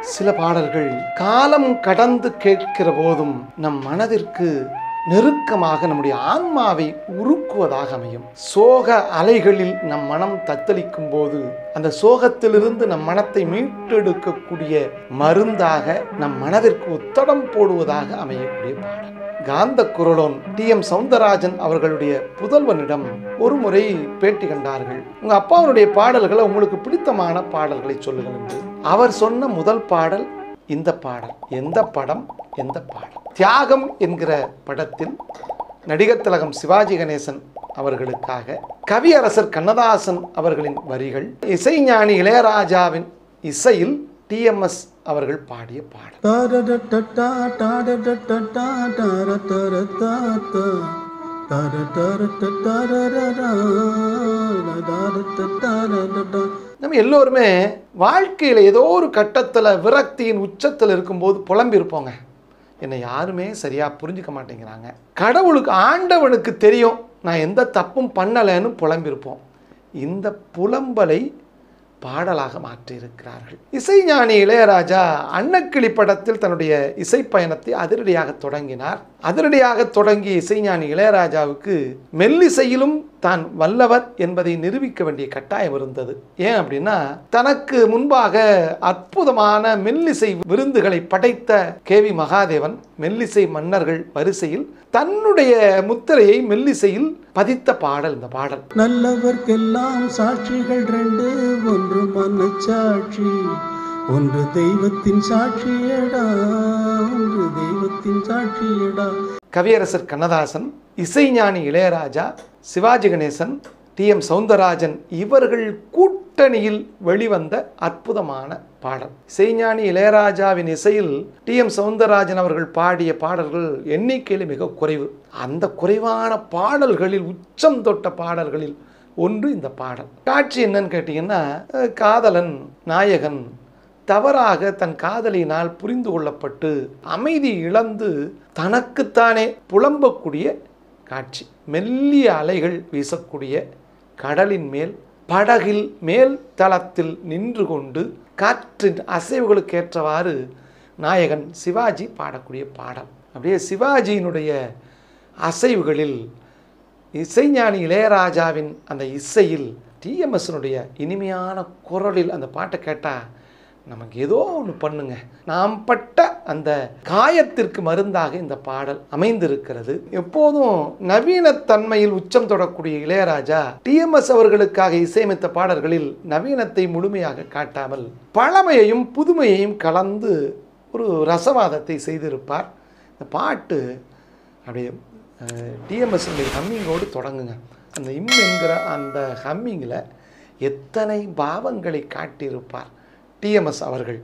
சில பாடல்கள் காலம் கடந்து கேட்கிற போதும் நம் மனதிற்கு நெருக்கமாக நம்முடைய ஆன்மாவை உருக்குவதாக அமையும் சோக அலைகளில் நம் மனம் தத்தளிக்கும் போது அந்த சோகத்திலிருந்து நம் மனத்தை மீட்டெடுக்கக்கூடிய மருந்தாக நம் மனதிற்கு உத்தடம் போடுவதாக அமையக்கூடிய பாடல் காந்த குரலோன் டி எம் சவுந்தரராஜன் அவர்களுடைய புதல்வனிடம் ஒரு முறை பேட்டி கண்டார்கள் உங்க அப்பாவுடைய பாடல்களை உங்களுக்கு பிடித்தமான பாடல்களை சொல்லுங்கள் என்று அவர் சொன்ன முதல் பாடல் இந்த பாடல் எந்த படம் எந்த பாடல் தியாகம் என்கிற படத்தில் நடிகர் திலகம் சிவாஜி கணேசன் அவர்களுக்காக கவியரசர் கண்ணதாசன் அவர்களின் வரிகள் இசைஞானி இளையராஜாவின் இசையில் டிஎம்எஸ் அவர்கள் பாடிய பாடல் தாரடட்டா, டாடடட்டா, டாரதரதாத்தா. தாரதரட்டா, தாரரரா, தாரதரதரதா. நம்ம எல்லோருமே வாழ்க்கையில் ஏதோ ஒரு கட்டத்தில் விரக்தியின் உச்சத்தில் இருக்கும்போது புலம்பியிருப்போங்க என்னை யாருமே சரியாக புரிஞ்சுக்க மாட்டேங்கிறாங்க கடவுளுக்கு ஆண்டவனுக்கு தெரியும் நான் எந்த தப்பும் பண்ணலைன்னு புலம்பியிருப்போம் இந்த புலம்பலை பாடலாக மாற்றியிருக்கிறார்கள் இசைஞானி இளையராஜா அன்னக்கிளி படத்தில் தன்னுடைய இசை பயணத்தை அதிரடியாக தொடங்கினார் அதிரடியாக தொடங்கிய இசைஞானி இளையராஜாவுக்கு மெல்லிசையிலும் தான் வல்லவர் என்பதை நிரூபிக்க வேண்டிய கட்டாயம் இருந்தது ஏன் அப்படின்னா தனக்கு முன்பாக அற்புதமான மெல்லிசை விருந்துகளை படைத்த கே வி மகாதேவன் மெல்லிசை மன்னர்கள் வரிசையில் தன்னுடைய முத்திரையை மெல்லிசையில் பதித்த பாடல் இந்த பாடல் நல்லவர்க்கெல்லாம் சாட்சிகள் ரெண்டு ஒன்று மனச்சாட்சி ஒன்று தெய்வத்தின் சாட்சியடா ஒன்று தெய்வத்தின் சாட்சியடா கவியரசர் கண்ணதாசன் இசைஞானி இளையராஜா சிவாஜி கணேசன் டி எம் சவுந்தரராஜன் இவர்கள் கூட்டணியில் வெளிவந்த அற்புதமான பாடல் இசைஞானி இளையராஜாவின் இசையில் டி எம் சவுந்தரராஜன் அவர்கள் பாடிய பாடல்கள் எண்ணிக்கையில் மிக குறைவு அந்த குறைவான பாடல்களில் உச்சம் தொட்ட பாடல்களில் ஒன்று இந்த பாடல் காட்சி என்னன்னு கேட்டிங்கன்னா அஹ், காதலன் நாயகன் தவறாக தன் காதலினால் புரிந்து கொள்ளப்பட்டு அமைதி இழந்து தனக்குத்தானே புலம்பக்கூடிய காட்சி மெல்லிய அலைகள் வீசக்கூடிய கடலின் மேல் படகில் மேல் தளத்தில் நின்று கொண்டு காற்றின் அசைவுகளுக்கு ஏற்றவாறு நாயகன் சிவாஜி பாடக்கூடிய பாடல் அப்படியே சிவாஜியினுடைய அசைவுகளில் இசைஞானி இளையராஜாவின் அந்த இசையில் டிஎம்எஸ்னுடைய இனிமையான குரலில் அந்த பாட்டை கேட்டால் நமக்கு ஏதோ ஒன்று பண்ணுங்க நாம் பட்ட அந்த காயத்திற்கு மருந்தாக இந்த பாடல் அமைந்திருக்கிறது எப்போதும் நவீனத்தன்மையில் உச்சம் தொடக்கூடிய இளையராஜா டிஎம்எஸ் அவர்களுக்காக இசையமைத்த பாடல்களில் நவீனத்தை முழுமையாக காட்டாமல் பழமையையும் புதுமையையும் கலந்து ஒரு ரசவாதத்தை செய்திருப்பார் இந்த பாட்டு அப்படியே டிஎம்எஸ்னுடைய ஹம்மிங்கோடு தொடங்குங்க அந்த இம் என்கிற அந்த ஹம்மிங்கில் எத்தனை பாவங்களை காட்டியிருப்பார் டிஎம்எஸ் அவர்கள்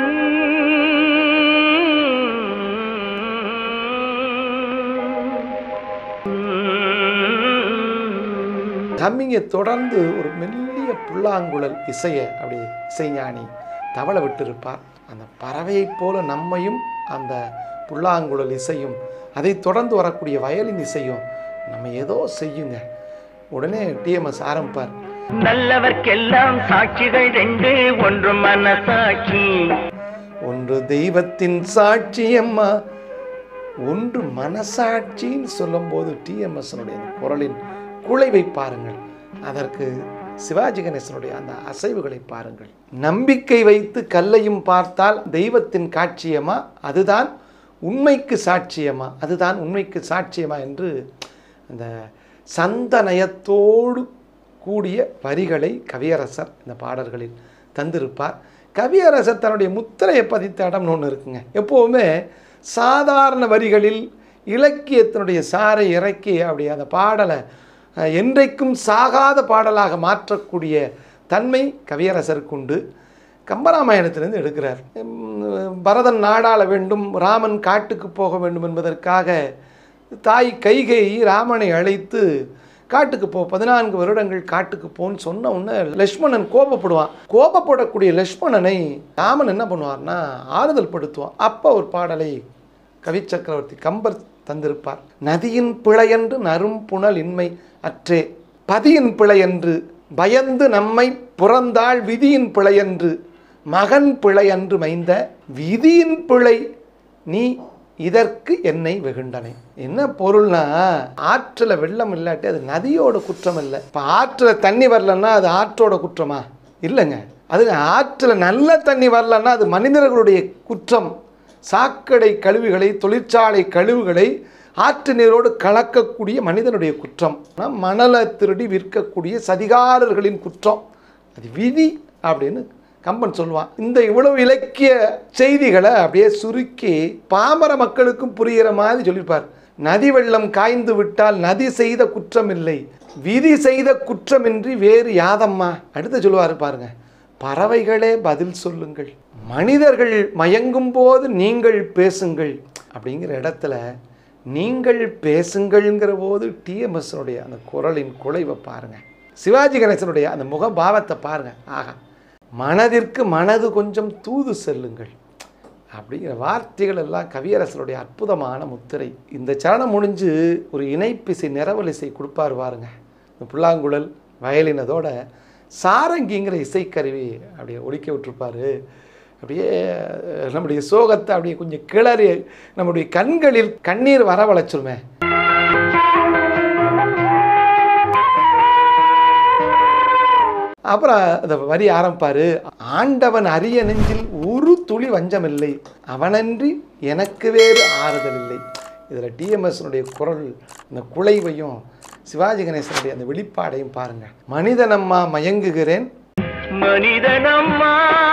ஹம்மிங்கை தொடர்ந்து ஒரு மெல்லிய புல்லாங்குழல் இசையை அப்படி இசைஞானி தவள விட்டிருப்பார் அந்த பறவையைப் போல நம்மையும் அந்த புல்லாங்குழல் இசையும் அதை தொடர்ந்து வரக்கூடிய வயலின் இசையும் நம்ம ஏதோ செய்யுங்க உடனே டிஎம்எஸ் ஆரம்பிப்பார் நல்லவர்க்கெல்லாம் சாட்சிகள் ரெண்டு ஒன்று மனசாட்சி ஒன்று தெய்வத்தின் சாட்சியம்மா ஒன்று மனசாட்சின்னு சொல்லும்போது டிஎம்எஸ்னுடைய குரலின் குலைவை பாருங்கள் அதற்கு சிவாஜி கணேசனுடைய அந்த அசைவுகளை பாருங்கள் நம்பிக்கை வைத்து கல்லையும் பார்த்தால் தெய்வத்தின் காட்சியமா அதுதான் உண்மைக்கு சாட்சியமா அதுதான் உண்மைக்கு சாட்சியமா என்று அந்த சந்தனயத்தோடு கூடிய வரிகளை கவியரசர் இந்த பாடல்களில் தந்திருப்பார் கவியரசர் தன்னுடைய முத்திரையை பதித்த இடம்னு ஒன்று இருக்குங்க எப்போவுமே சாதாரண வரிகளில் இலக்கியத்தினுடைய சாரை இறக்கி அப்படி அந்த பாடலை அஹ், என்றைக்கும் சாகாத பாடலாக மாற்றக்கூடிய தன்மை கவியரசருக்கு உண்டு கம்பராமாயணத்திலிருந்து எடுக்கிறார் உம், பரதன் நாடாள வேண்டும் ராமன் காட்டுக்கு போக வேண்டும் என்பதற்காக தாய் கைகேயி ராமனை அழைத்து காட்டுக்கு போ பதினான்கு வருடங்கள் காட்டுக்கு போன்னு சொன்ன உடனே லக்ஷ்மணன் கோபப்படுவான் கோபப்படக்கூடிய லக்ஷ்மணனை ராமன் என்ன பண்ணுவார்னா ஆறுதல் படுத்துவான் அப்போ ஒரு பாடலை கவி சக்கரவர்த்தி கம்பர் தந்திருப்பார் நதியின் பிழையன்று நரும் புனல் இன்மை அற்றே பதியின் பிழையன்று பயந்து நம்மை புறந்தாள் விதியின் பிழையன்று மகன் பிழை அன்று மைந்த விதியின் பிழை நீ இதற்கு என்னை வெகுண்டனை என்ன பொருள்னா ஆற்றுல வெள்ளம் இல்லாட்டி அது நதியோட குற்றம் இல்லை இப்போ ஆற்றுல தண்ணி வரலன்னா அது ஆற்றோட குற்றமா இல்லைங்க அது ஆற்றுல நல்ல தண்ணி வரலன்னா அது மனிதர்களுடைய குற்றம் சாக்கடை கழிவுகளை தொழிற்சாலை கழிவுகளை ஆற்று நீரோடு கலக்கக்கூடிய மனிதனுடைய குற்றம் ஆனா, மணலை திருடி விற்கக்கூடிய சதிகாரர்களின் குற்றம் அது விதி அப்படின்னு கம்பன் சொல்லுவான் இந்த இவ்வளவு இலக்கிய செய்திகளை அப்படியே சுருக்கி பாமர மக்களுக்கும் புரிகிற மாதிரி சொல்லியிருப்பார் நதி வெள்ளம் காய்ந்து விட்டால் நதி செய்த குற்றம் இல்லை விதி செய்த குற்றமின்றி வேறு யாதம்மா அடுத்து சொல்லுவார் பாருங்க பறவைகளே பதில் சொல்லுங்கள் மனிதர்கள் மயங்கும் போது நீங்கள் பேசுங்கள் அப்படிங்கிற இடத்துல நீங்கள் பேசுங்கள்ங்கிற போது டிஎம்எஸ்னுடைய அந்த குரலின் குலைவை பாருங்க சிவாஜி கணேசனுடைய அந்த முகபாவத்தை பாருங்க ஆகா மனதிற்கு மனது கொஞ்சம் தூது செல்லுங்கள் அப்படிங்கிற வார்த்தைகள் எல்லாம் கவியரசருடைய அற்புதமான முத்திரை இந்த சரணம் முடிஞ்சு ஒரு இணைப்பிசை நிறவலிசை கொடுப்பார் பாருங்க இந்த புல்லாங்குழல் வயலின் அதோட சாரங்கிங்கிற இசைக்கருவி அப்படியே ஒலிக்க விட்டுருப்பாரு அப்படியே அஹ், நம்முடைய சோகத்தை அப்படியே கொஞ்சம் கிளறி நம்முடைய கண்களில் கண்ணீர் வரவழைச்சிருமே அப்புறம் அந்த வரி ஆரம்பிப்பாரு ஆண்டவன் அரிய நெஞ்சில் ஒரு துளி வஞ்சமில்லை அவனன்றி எனக்கு வேறு ஆறுதல் இல்லை இதில் டிஎம்எஸ்னுடைய குரல் இந்த குலைவையும் சிவாஜி கணேசனுடைய அந்த வெளிப்பாடையும் பாருங்க மனிதனம்மா மயங்குகிறேன் மனிதனம்மா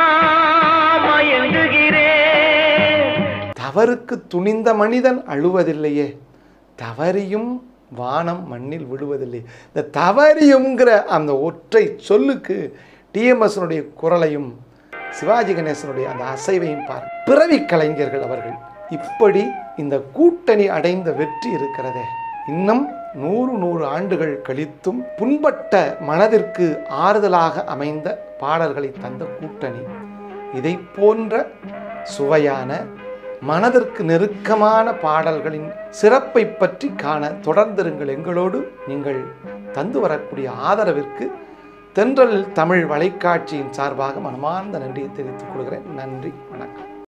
மயங்குகிறேன் தவறுக்கு துணிந்த மனிதன் அழுவதில்லையே தவறியும் வானம் மண்ணில் விழுவதில்லை இந்த தவறியுங்கிற அந்த ஒற்றை சொல்லுக்கு டிஎம்எஸ்னுடைய குரலையும் சிவாஜி கணேசனுடைய அந்த அசைவையும் பார் பிறவி கலைஞர்கள் அவர்கள் இப்படி இந்த கூட்டணி அடைந்த வெற்றி இருக்கிறதே இன்னும் நூறு நூறு ஆண்டுகள் கழித்தும் புண்பட்ட மனதிற்கு ஆறுதலாக அமைந்த பாடல்களை தந்த கூட்டணி இதை போன்ற சுவையான மனதிற்கு நெருக்கமான பாடல்களின் சிறப்பை பற்றி காண தொடர்ந்திருங்கள் எங்களோடு நீங்கள் தந்து வரக்கூடிய ஆதரவிற்கு தென்றல் தமிழ் வலைக்காட்சியின் சார்பாக மனமார்ந்த நன்றியை தெரிவித்துக் கொள்கிறேன் நன்றி வணக்கம்